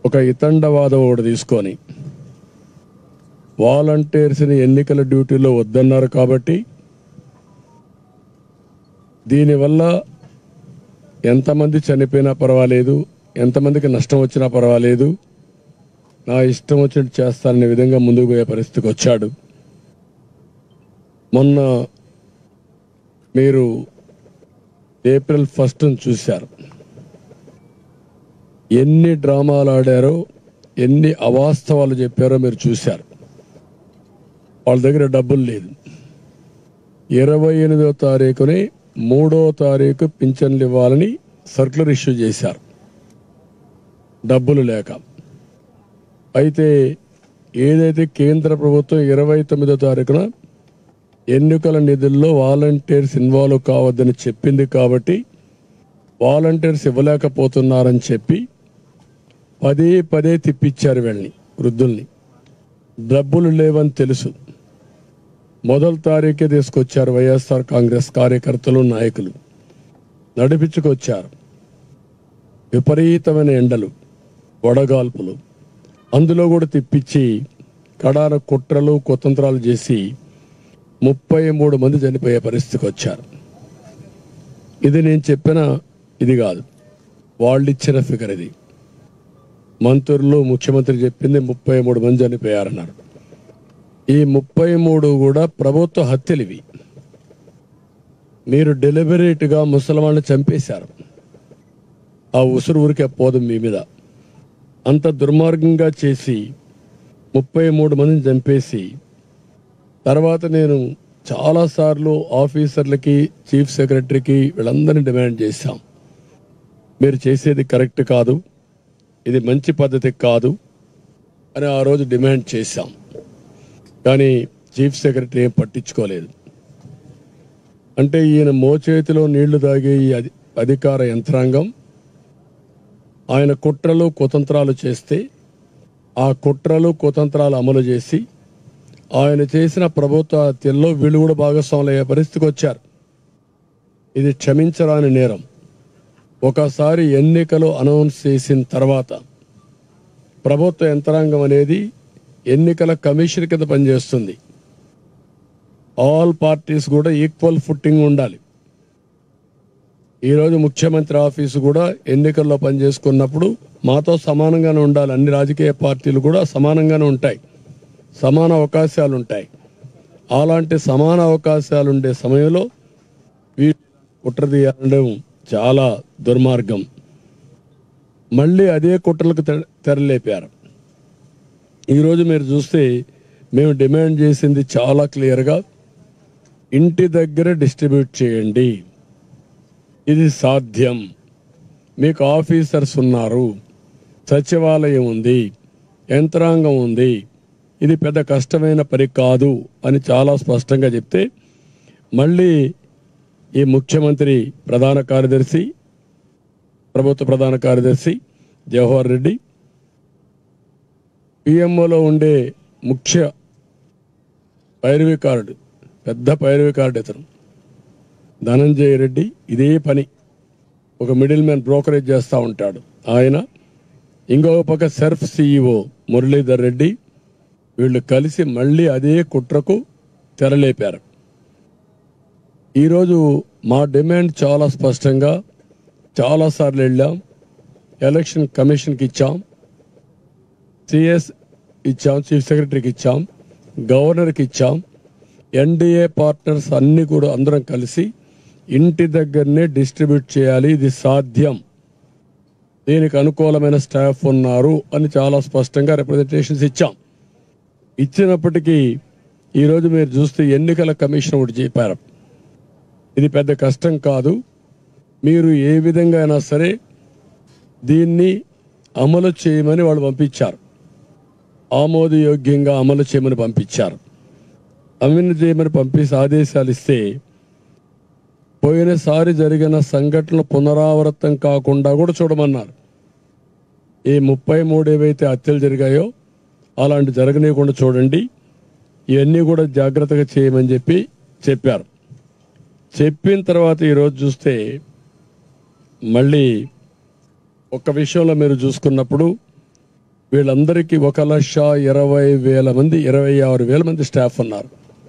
ఒక ఇతండవాదం ఒకటి తీసుకొని వాలంటీర్స్ని ఎన్నికల డ్యూటీలో వద్దన్నారు కాబట్టి దీనివల్ల ఎంతమంది చనిపోయినా పర్వాలేదు ఎంతమందికి నష్టం వచ్చినా పర్వాలేదు నా ఇష్టం వచ్చినట్టు చేస్తాననే విధంగా ముందుకు పోయే పరిస్థితికి వచ్చాడు మొన్న మీరు ఏప్రిల్ ఫస్ట్ చూశారు ఎన్ని డ్రామాలు ఆడారో ఎన్ని అవాస్తవాలు చెప్పారో మీరు చూశారు వాళ్ళ దగ్గర డబ్బులు లేదు ఇరవై ఎనిమిదో తారీఖుని మూడో తారీఖు పింఛన్లు ఇవ్వాలని సర్కులర్ ఇష్యూ చేశారు డబ్బులు లేక అయితే ఏదైతే కేంద్ర ప్రభుత్వం ఇరవై తొమ్మిదో తారీఖున ఎన్నికల నిధుల్లో వాలంటీర్స్ ఇన్వాల్వ్ కావద్దని చెప్పింది కాబట్టి వాలంటీర్స్ ఇవ్వలేకపోతున్నారని చెప్పి పదే పదే తిప్పించారు వీళ్ళని వృద్ధుల్ని డబ్బులు లేవని తెలుసు మొదటి తారీఖే తీసుకొచ్చారు వైఎస్ఆర్ కాంగ్రెస్ కార్యకర్తలు నాయకులు నడిపించుకొచ్చారు విపరీతమైన ఎండలు వడగాల్పులు అందులో కూడా తిప్పించి కడాన కుట్రలు కుతంత్రాలు చేసి ముప్పై మూడు మంది చనిపోయే పరిస్థితికి వచ్చారు ఇది నేను చెప్పిన ఇది కాదు వాళ్ళు ఇచ్చిన ఫిగర్ ఇది మంత్రులు ముఖ్యమంత్రి చెప్పింది ముప్పై మూడు మంది చనిపోయారన్నారు ఈ ముప్పై మూడు కూడా ప్రభుత్వ హత్యలు ఇవి మీరు డెలిబరేట్గా ముసలివాళ్ళని చంపేశారు ఆ ఉసురు ఊరికే పోదు మీ మీద అంత దుర్మార్గంగా చేసి ముప్పై మూడు మందిని చంపేసి తర్వాత నేను చాలాసార్లు ఆఫీసర్లకి చీఫ్ సెక్రటరీకి వీళ్ళందరినీ డిమాండ్ చేశాం మీరు చేసేది కరెక్ట్ కాదు ఇది మంచి పద్ధతి కాదు అని ఆ రోజు డిమాండ్ చేశాం కానీ చీఫ్ సెక్రటరీ ఏం పట్టించుకోలేదు అంటే ఈయన మోచేతిలో నీళ్లు తాగే ఈ అధి- అధికార యంత్రాంగం ఆయన కుట్రలు కుతంత్రాలు చేస్తే ఆ కుట్రలు కుతంత్రాలు అమలు చేసి ఆయన చేసిన ప్రభుత్వ హత్యల్లో వీళ్ళు కూడా భాగస్వాములు అయ్యే పరిస్థితికి వచ్చారు ఇది క్షమించరాని నేరం ఒకసారి ఎన్నికలు అనౌన్స్ చేసిన తర్వాత ప్రభుత్వ యంత్రాంగం అనేది ఎన్నికల కమిషన్ కింద పనిచేస్తుంది ఆల్ పార్టీస్ కూడా ఈక్వల్ ఫుట్టింగ్ ఉండాలి ఈరోజు ముఖ్యమంత్రి ఆఫీసు కూడా ఎన్నికల్లో పనిచేసుకున్నప్పుడు మాతో సమానంగానే ఉండాలి అన్ని రాజకీయ పార్టీలు కూడా సమానంగానే ఉంటాయి సమాన అవకాశాలు ఉంటాయి అలాంటి సమాన అవకాశాలు ఉండే సమయంలో వీళ్ళు కుట్ర తీయడం చాలా దుర్మార్గం మళ్ళీ అదే కుట్రలకు తె- తెరలేపారు ఈరోజు మీరు చూస్తే మేము డిమాండ్ చేసింది చాలా క్లియర్గా ఇంటి దగ్గర డిస్ట్రిబ్యూట్ చేయండి ఇది సాధ్యం మీకు ఆఫీసర్స్ ఉన్నారు సచివాలయం ఉంది యంత్రాంగం ఉంది ఇది పెద్ద కష్టమైన పని కాదు అని చాలా స్పష్టంగా చెప్తే మళ్ళీ ఈ ముఖ్యమంత్రి ప్రధాన కార్యదర్శి ప్రభుత్వ ప్రధాన కార్యదర్శి జవహర్ రెడ్డి పిఎంఓలో ఉండే ముఖ్య పైరవికారుడు పెద్ద పైరవికారుడు ఇతను ధనంజయ రెడ్డి ఇదే పని ఒక మిడిల్ మ్యాన్ బ్రోకరేజ్ చేస్తూ ఉంటాడు ఆయన ఇంకొక పక్క సెర్ఫ్ సిఇఓ మురళీధర్ రెడ్డి వీళ్ళు కలిసి మళ్ళీ అదే కుట్రకు తెరలేపారు ఈరోజు మా డిమాండ్ చాలా స్పష్టంగా చాలాసార్లు వెళ్ళాం ఎలక్షన్ కమిషన్కి ఇచ్చాం సిఎస్ ఇచ్చాం చీఫ్ సెక్రటరీకి ఇచ్చాం గవర్నర్కి ఇచ్చాం ఎన్డీఏ పార్ట్నర్స్ అన్ని కూడా అందరం కలిసి ఇంటి దగ్గరనే డిస్ట్రిబ్యూట్ చేయాలి ఇది సాధ్యం దీనికి అనుకూలమైన స్టాఫ్ ఉన్నారు అని చాలా స్పష్టంగా రిప్రజెంటేషన్స్ ఇచ్చాం ఇచ్చినప్పటికీ ఈరోజు మీరు చూస్తే ఎన్నికల కమిషన్ ఒకటి చెప్పారు ఇది పెద్ద కష్టం కాదు మీరు ఏ విధంగా అయినా సరే దీన్ని అమలు చేయమని వాళ్ళు పంపించారు ఆమోదయోగ్యంగా అమలు చేయమని పంపించారు అమలు చేయమని పంపించి ఆదేశాలు ఇస్తే పోయినసారి జరిగిన సంఘటనలు పునరావృతం కాకుండా కూడా చూడమన్నారు ఈ ముప్పై మూడు ఏవైతే హత్యలు జరిగాయో అలాంటి జరగనీయకుండా చూడండి ఇవన్నీ కూడా జాగ్రత్తగా చేయమని చెప్పి చెప్పారు చెప్పిన తర్వాత ఈరోజు చూస్తే మళ్ళీ ఒక విషయంలో మీరు చూసుకున్నప్పుడు వీళ్ళందరికీ ఒక లక్ష ఇరవై వేల మంది ఇరవై ఆరు వేల మంది స్టాఫ్ ఉన్నారు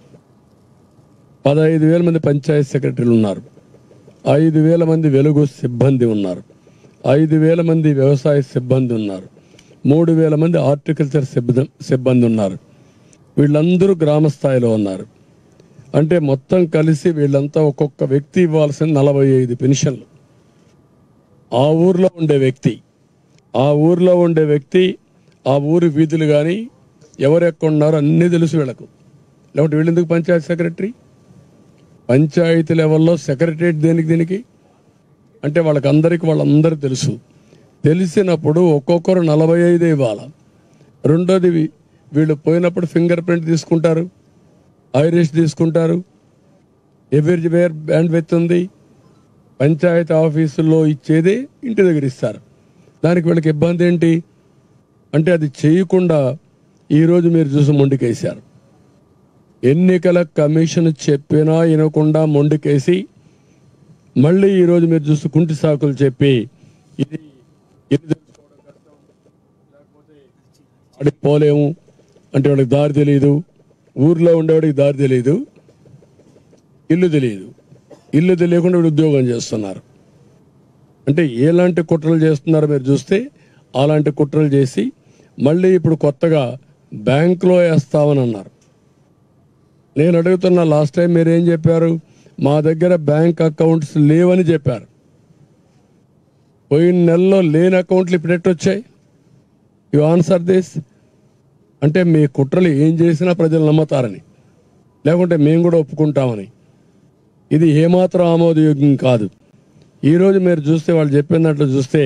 పదహైదు వేల మంది పంచాయత్ సెక్రటరీలు ఉన్నారు ఐదు వేల మంది వెలుగు సిబ్బంది ఉన్నారు ఐదు వేల మంది వ్యవసాయ సిబ్బంది ఉన్నారు మూడు వేల మంది హార్టికల్చర్ సిబ్బంది సిబ్బంది ఉన్నారు వీళ్ళందరూ గ్రామ స్థాయిలో ఉన్నారు అంటే మొత్తం కలిసి వీళ్ళంతా ఒక్కొక్క వ్యక్తి ఇవ్వాల్సిన నలభై ఐదు పెన్షన్లు ఆ ఊర్లో ఉండే వ్యక్తి ఆ ఊర్లో ఉండే వ్యక్తి ఆ ఊరి వీధులు కానీ ఎవరు ఎక్కడ ఉన్నారో అన్నీ తెలుసు వీళ్ళకు లేకపోతే వీళ్ళెందుకు పంచాయతీ సెక్రటరీ పంచాయతీ లెవెల్లో సెక్రటరేట్ దేనికి దీనికి అంటే వాళ్ళకి అందరికి వాళ్ళందరూ తెలుసు తెలిసినప్పుడు ఒక్కొక్కరు నలభై ఐదు ఇవ్వాలి రెండోది వీ- వీళ్ళు పోయినప్పుడు ఫింగర్ ప్రింట్ తీసుకుంటారు ఐరిష్ తీసుకుంటారు ఎవరి వేర్ బ్యాండ్ వెత్ ఉంది పంచాయతీ ఆఫీసుల్లో ఇచ్చేది ఇంటి దగ్గర ఇస్తారు దానికి వీళ్ళకి ఇబ్బంది ఏంటి అంటే అది చేయకుండా ఈరోజు మీరు చూసి మొండికేశారు ఎన్నికల కమిషన్ చెప్పినా వినకుండా మొండికేసి మళ్ళీ ఈరోజు మీరు చూసి కుంటి సాకులు చెప్పి ఇది ఇది తెలుసుకోవడం కష్టం, లేకపోతే అడిగి పోలేము అంటే వాళ్ళకి దారి తెలియదు ఊర్లో ఉండేవాడికి దారి తెలియదు ఇల్లు తెలియదు ఇల్లు తెలియకుండా వీడు ఉద్యోగం చేస్తున్నారు అంటే ఎలాంటి కుట్రలు చేస్తున్నారో మీరు చూస్తే అలాంటి కుట్రలు చేసి మళ్ళీ ఇప్పుడు కొత్తగా బ్యాంకులో వేస్తామని అన్నారు నేను అడుగుతున్న లాస్ట్ టైం మీరు ఏం చెప్పారు మా దగ్గర బ్యాంక్ అకౌంట్స్ లేవని చెప్పారు పోయిన నెలలో లేని అకౌంట్లు ఇప్పుడు ఎట్టు వచ్చాయి యు ఆన్సర్ దిస్ అంటే మీ కుట్రలు ఏం చేసినా ప్రజలు నమ్ముతారని లేకుంటే మేము కూడా ఒప్పుకుంటామని ఇది ఏమాత్రం ఆమోదయోగ్యం కాదు ఈరోజు మీరు చూస్తే వాళ్ళు చెప్పినట్లు చూస్తే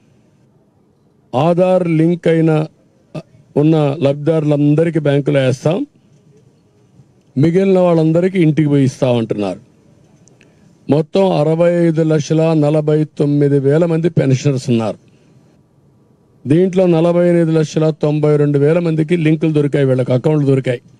ఆధార్ లింక్ అయిన ఉన్న లబ్ధిదారులందరికీ బ్యాంకులో వేస్తాం మిగిలిన వాళ్ళందరికీ ఇంటికి పోయి ఇస్తామంటున్నారు మొత్తం అరవై ఐదు లక్షల నలభై తొమ్మిది వేల మంది పెన్షనర్స్ ఉన్నారు దీంట్లో నలభై ఎనిమిది లక్షల తొంభై రెండు వేల మందికి లింకులు దొరికాయి వీళ్ళకి అకౌంట్లు దొరికాయి